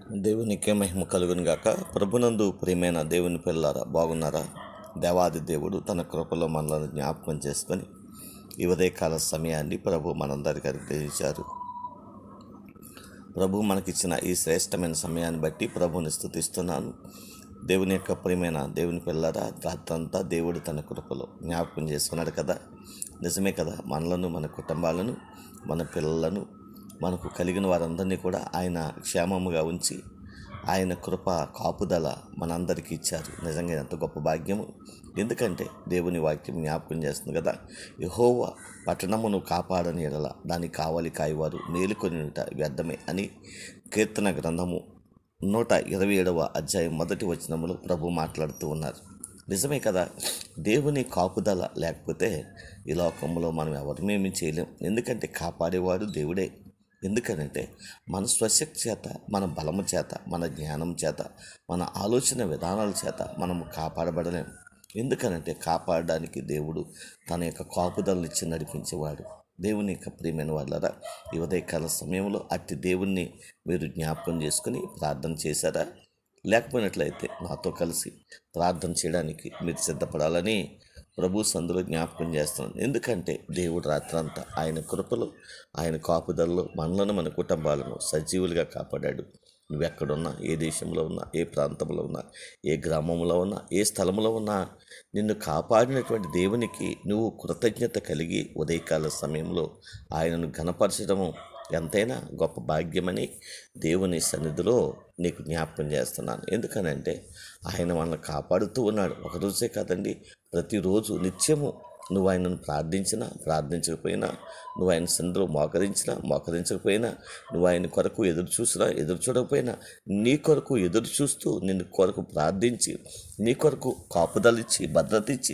దేవునికే మహిమ కలుగును గాక ప్రభునందు ప్రియమైన దేవుని పిల్లారా బాగున్నారా దేవాది దేవుడు తన కృపలో మనల్ని జ్ఞాపకం చేసుకొని ఈ ఉదయకాల సమయాన్ని ప్రభు మనందరికీ అనుగ్రహించారు ప్రభు మనకిచ్చిన ఈ శ్రేష్టమైన సమయాన్ని బట్టి ప్రభుని స్థుతిస్తున్నాను దేవుని యొక్క ప్రియమైన దేవుని పిల్లరా రాత్రంతా దేవుడు తన కృపలో జ్ఞాపకం చేసుకున్నాడు కదా నిజమే కదా మనలను మన కుటుంబాలను మన పిల్లలను మనకు కలిగిన వారందరినీ కూడా ఆయన క్షేమముగా ఉంచి ఆయన కృప కాపుదల మనందరికీ ఇచ్చారు నిజంగా ఎంత గొప్ప భాగ్యము ఎందుకంటే దేవుని వాక్యం జ్ఞాపకం చేస్తుంది కదా యహోవ పట్టణమును కాపాడని ఎడల దానికి కావాలి కాయవారు మేలుకొనిట వ్యర్థమే అని కీర్తన గ్రంథము నూట ఇరవై ఏడవ అధ్యాయం మొదటి వచనములో ప్రభు మాట్లాడుతూ ఉన్నారు నిజమే కదా దేవుని కాపుదల లేకపోతే ఈ లోకంలో మనం ఎవరిమేమి చేయలేం ఎందుకంటే కాపాడేవాడు దేవుడే ఎందుకనంటే మన స్వశక్తి చేత మన బలము చేత మన జ్ఞానం చేత మన ఆలోచన విధానాల చేత మనము కాపాడబడలేం ఎందుకనంటే కాపాడడానికి దేవుడు తన యొక్క కాపుదలను ఇచ్చి నడిపించేవాడు దేవుని యొక్క ప్రియమైన వాళ్ళరా ఈ ఉదయకాల సమయంలో అట్టి దేవుణ్ణి మీరు జ్ఞాపకం చేసుకుని ప్రార్థన చేశారా లేకపోయినట్లయితే నాతో కలిసి ప్రార్థన చేయడానికి మీరు సిద్ధపడాలని ప్రభు సందులో జ్ఞాపకం చేస్తున్నాను ఎందుకంటే దేవుడు రాత్రంతా ఆయన కృపలో ఆయన కాపుదలలో మనలను మన కుటుంబాలను సజీవులుగా కాపాడాడు నువ్వెక్కడున్నా ఏ దేశంలో ఉన్నా ఏ ప్రాంతంలో ఉన్నా ఏ గ్రామంలో ఉన్నా ఏ స్థలంలో ఉన్నా నిన్ను కాపాడినటువంటి దేవునికి నువ్వు కృతజ్ఞత కలిగి ఉదయకాల సమయంలో ఆయనను ఘనపరచడము ఎంతైనా గొప్ప భాగ్యమని దేవుని సన్నిధిలో నీకు జ్ఞాపకం చేస్తున్నాను ఎందుకనంటే ఆయన మనల్ని కాపాడుతూ ఉన్నాడు ఒకరోజే కాదండి ప్రతిరోజు నిత్యము నువ్వు ఆయనను ప్రార్థించినా ప్రార్థించకపోయినా నువ్వు ఆయన సన్నిధిలో మోకరించినా మోకరించకపోయినా నువ్వు ఆయన కొరకు ఎదురు చూసినా ఎదురు చూడకపోయినా నీ కొరకు ఎదురు చూస్తూ నిన్ను కొరకు ప్రార్థించి నీ కొరకు కాపుదలిచ్చి భద్రత ఇచ్చి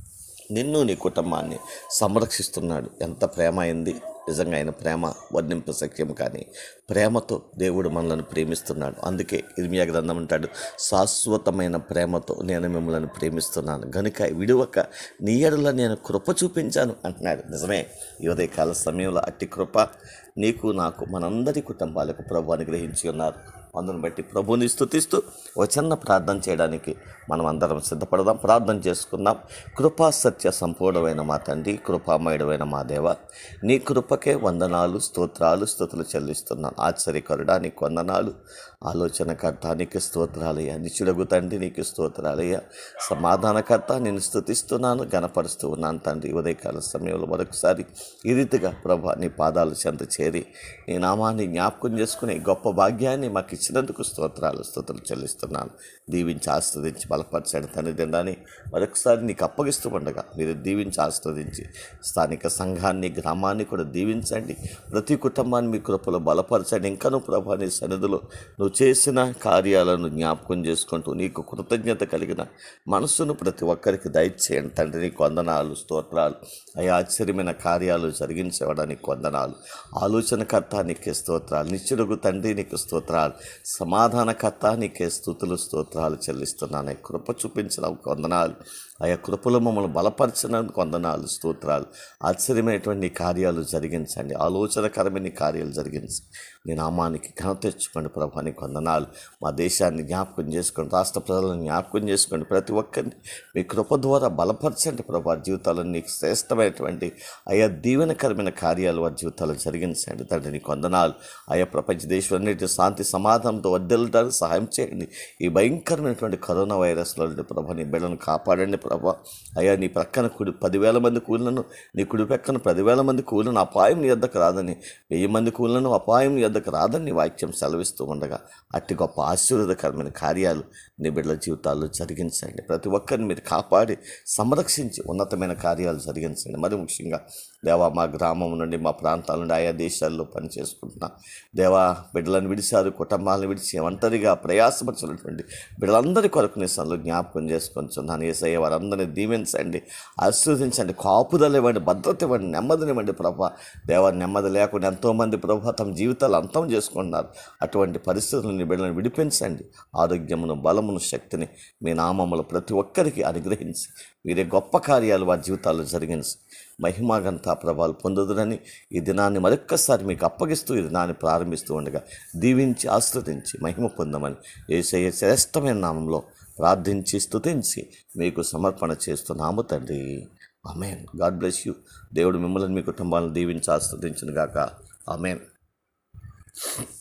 నిన్ను నీ కుటుంబాన్ని సంరక్షిస్తున్నాడు ఎంత ప్రేమ అయింది నిజంగా ఆయన ప్రేమ వర్ణింప సఖ్యం కానీ ప్రేమతో దేవుడు మనల్ని ప్రేమిస్తున్నాడు అందుకే ఇర్మియా గ్రంథం అంటాడు శాశ్వతమైన ప్రేమతో నేను మిమ్మల్ని ప్రేమిస్తున్నాను గనుక విడువక నీ ఎడల నేను కృప చూపించాను అంటున్నాడు నిజమే ఈ ఉదయకాల సమయంలో అట్టి కృప నీకు నాకు మనందరి కుటుంబాలకు ప్రభు అనుగ్రహించి ఉన్నారు అందును బట్టి ప్రభుని స్థుతిస్తూ ఒక చిన్న ప్రార్థన చేయడానికి మనం అందరం సిద్ధపడదాం ప్రార్థన చేసుకుందాం కృపా సత్య సంపూర్ణమైన మా తండ్రి కృపామయుడమైన మా దేవ నీ కృపకే వందనాలు స్తోత్రాలు స్థుతులు చెల్లిస్తున్నాను ఆశ్చర్యకరుడా నీకు వందనాలు ఆలోచనకర్త నీకు స్తోత్రాలయ్యా నిచుడగు తండ్రి నీకు స్తోత్రాలయ్యా సమాధానకర్త నేను స్థుతిస్తున్నాను గనపరుస్తూ ఉన్నాను తండ్రి ఉదయకాల సమయంలో మరొకసారి ఈ రీతిగా ప్రభా నీ పాదాలు చెంత చేరి నీ నామాన్ని జ్ఞాపకం చేసుకునే గొప్ప భాగ్యాన్ని మాకు ఇచ్చినందుకు స్తోత్రాలు స్తోత్రాలు చెల్లిస్తున్నాను దీవించి ఆస్వాదించి బలపరచండి తండ్రి మరొకసారి నీకు అప్పగిస్తూ ఉండగా మీరు దీవించి ఆస్వాదించి స్థానిక సంఘాన్ని గ్రామాన్ని కూడా దీవించండి ప్రతి కుటుంబాన్ని మీ కృపలో బలపరచండి ఇంకనూ ప్రభా నీ సన్నిధిలో నువ్వు చేసిన కార్యాలను జ్ఞాపకం చేసుకుంటూ నీకు కృతజ్ఞత కలిగిన మనస్సును ప్రతి ఒక్కరికి దయచేయండి తండ్రి నీకు వందనాలు స్తోత్రాలు అయ్యా ఆశ్చర్యమైన కార్యాలు జరిగించేవాడానికి వందనాలు ఆలోచనకర్త నీకే స్తోత్రాలు నిత్యుడుగు తండ్రి నీకు స్తోత్రాలు సమాధానకర్త నీకే స్థుతులు స్తోత్రాలు చెల్లిస్తున్నాను కృప చూపించిన వందనాలు ఆయా కృపలో మమ్మల్ని బలపరిచినందుకు వందనాలు స్తోత్రాలు ఆశ్చర్యమైనటువంటి నీ కార్యాలు జరిగించండి ఆలోచనకరమైన నీ కార్యాలు జరిగించి నీ నామానికి ఘనత తెచ్చుకోండి ప్రభా నీకు వందనాలు మా దేశాన్ని జ్ఞాపకం చేసుకోండి రాష్ట్ర ప్రజలను జ్ఞాపకం చేసుకోండి ప్రతి ఒక్కరిని మీ కృప ద్వారా బలపరచండి ప్రభా జీవితాల్లో నీకు శ్రేష్టమైనటువంటి ఆయా దీవెనకరమైన కార్యాలు వారి జీవితాల్లో జరిగించండి తండ్రి నీకు వందనాలు ఆయా ప్రపంచ దేశాలన్నిటి శాంతి సమాధానంతో వద్దెళ్ళడానికి సహాయం చేయండి ఈ భయంకరమైనటువంటి కరోనా వైరస్లో నుండి ప్రభా నీ బిడ్డను కాపాడండి ప్రభా అయ్యా నీ ప్రక్కన కుడి పదివేల మంది కూలను నీ కుడి ప్రక్కన పదివేల మంది కూలను అపాయం నీ వద్దకు రాదని వెయ్యి మంది కూలను అపాయం నీ వద్దకు రాదని నీ వాక్యం సెలవిస్తూ ఉండగా అట్టి గొప్ప ఆశీర్వాదకరమైన కార్యాలు నీ బిడ్డల జీవితాల్లో జరిగించండి ప్రతి ఒక్కరిని మీరు కాపాడి సంరక్షించి ఉన్నతమైన కార్యాలు జరిగించండి మరి ముఖ్యంగా దేవా మా గ్రామం నుండి మా ప్రాంతాల నుండి ఆయా దేశాల్లో పనిచేసుకుంటున్నా దేవా బిడ్డలను విడిచారు కుటుంబాలను విడిచి ఒంటరిగా ప్రయాసపరచినటువంటి బిడ్డలందరి కొరకు నీ సన్నిలో జ్ఞాపకం చేసుకొనిచున్నాను ఏసయ్య వారందరినీ దీవించండి ఆశీర్వదించండి కాపుదల ఇవ్వండి భద్రత ఇవ్వండి నెమ్మదినివ్వండి ప్రభా దేవా నెమ్మది లేకుండా ఎంతోమంది ప్రభా తమ జీవితాలు అంతం చేసుకుంటున్నారు అటువంటి పరిస్థితులను బిడ్డలను విడిపించండి ఆరోగ్యమును బలమును శక్తిని మీ నామములు ప్రతి ఒక్కరికి అనుగ్రహించి మీరే గొప్ప కార్యాలు వారి జీవితాల్లో జరిగించి మహిమాగంత ప్రభావాలు పొందుదురని ఈ దినాన్ని మరొక్కసారి మీకు అప్పగిస్తూ ఈ దినాన్ని ప్రారంభిస్తూ ఉండగా దీవించి ఆస్వాదించి మహిమ పొందమని ఏసయ్య శ్రేష్టమైన నామంలో ప్రార్థించి స్తుతించి మీకు సమర్పణ చేస్తున్నాము తండ్రి అమేన్ గాడ్ బ్లెస్ యూ దేవుడు మిమ్మల్ని మీ కుటుంబాలను దీవించి ఆస్వాదించిన గాక అమేన్